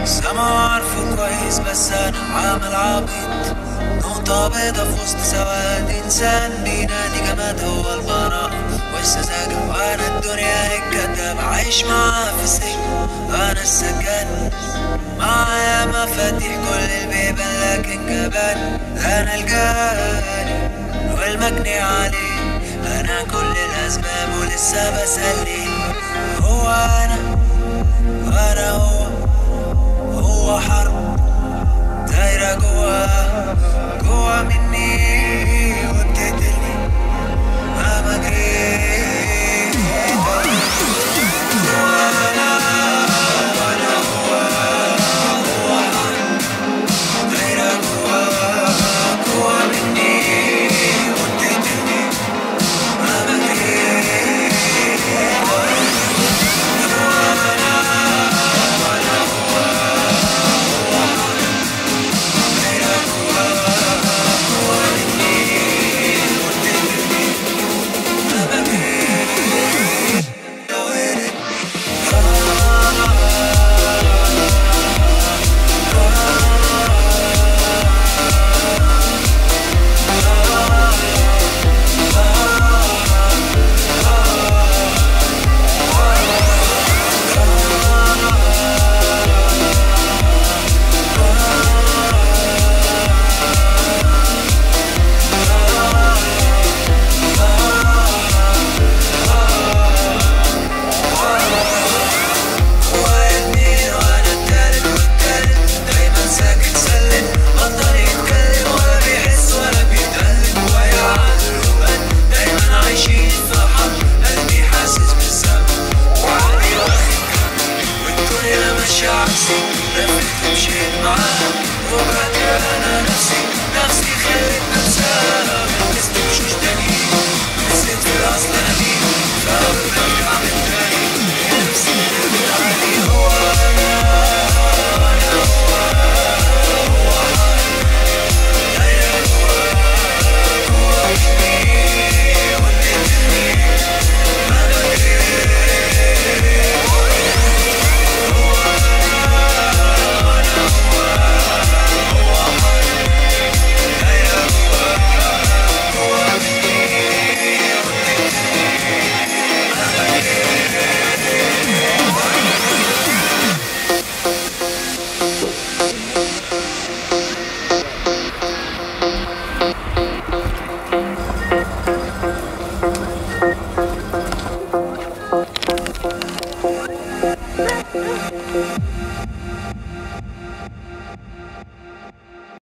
سما عارفه كويس بس انا عامل عبيط نقطة بيضة في وسط سواد انسان بينادي جماد هو البراء والسذاجة وانا الدنيا الكداب عايش معاه في السجن انا السجان معايا مفاتيح كل البيبان لكن جبان انا الجاني والمجني عليه انا كل الاسباب ولسه بسأل ليه هو انا وانا هو هو حرب دايرة جوا جوا مني وبتقتلني ما جريت وانا وانا هو هو حرب دايرة جوا جوا مني وبتقتلني ما جريت واتنين وانا التالت والتالت دايما ساكت سلم بطل يتكلم ولا بيحس ولا بيتألم ويعادل وبان دايما عايشين في حرب قلبي حاسس بالذنب وعقلي واخد جنب والدنيا ماشية عكسي لفت مشيت معاها وبعدها انا نفسي نفسي خلت نفسها لبست وشوش تاني نسيت في الاصل انا مين فاول ما ارجع من تاني نفسي اللي علي هو انا انا هو هو دايرة جوا جوا مني وديتني ما بدري Thank